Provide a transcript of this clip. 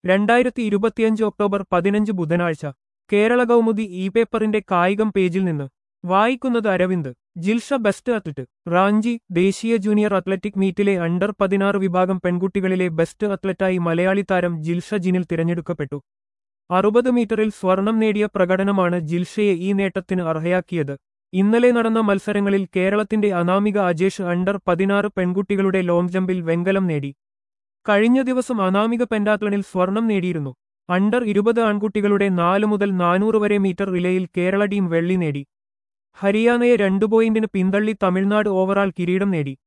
രണ്ടായിരത്തി ഇരുപത്തിയഞ്ച് ഒക്ടോബർ പതിനഞ്ച് ബുധനാഴ്ച കേരള കൗമുദി ഇ പേപ്പറിന്റെ കായികം പേജിൽ നിന്ന് വായിക്കുന്നത് അരവിന്ദ് ജിൽഷ ബെസ്റ്റ് അത്ലറ്റ് റാഞ്ചി ദേശീയ ജൂനിയർ അത്ലറ്റിക് മീറ്റിലെ അണ്ടർ പതിനാറ് വിഭാഗം പെൺകുട്ടികളിലെ ബെസ്റ്റ് അത്ലറ്റായി മലയാളി താരം ജിൽഷ ജിനിൽ തിരഞ്ഞെടുക്കപ്പെട്ടു അറുപത് മീറ്ററിൽ സ്വർണം നേടിയ പ്രകടനമാണ് ജിൽഷയെ ഈ നേട്ടത്തിന് അർഹയാക്കിയത് ഇന്നലെ നടന്ന മത്സരങ്ങളിൽ കേരളത്തിന്റെ അനാമിക അജേഷ് അണ്ടർ പതിനാറ് പെൺകുട്ടികളുടെ ലോങ് ജമ്പിൽ വെങ്കലം നേടി കഴിഞ്ഞ ദിവസം അനാമിക പെൻഡാത്ലണിൽ സ്വർണം നേടിയിരുന്നു അണ്ടർ ഇരുപത് ആൺകുട്ടികളുടെ നാല് മുതൽ നാനൂറ് വരെ മീറ്റർ റിലേയിൽ കേരള ടീം വെള്ളി നേടി ഹരിയാനയെ രണ്ടു പോയിന്റിന് പിന്തള്ളി തമിഴ്നാട് ഓവറാൾ കിരീടം നേടി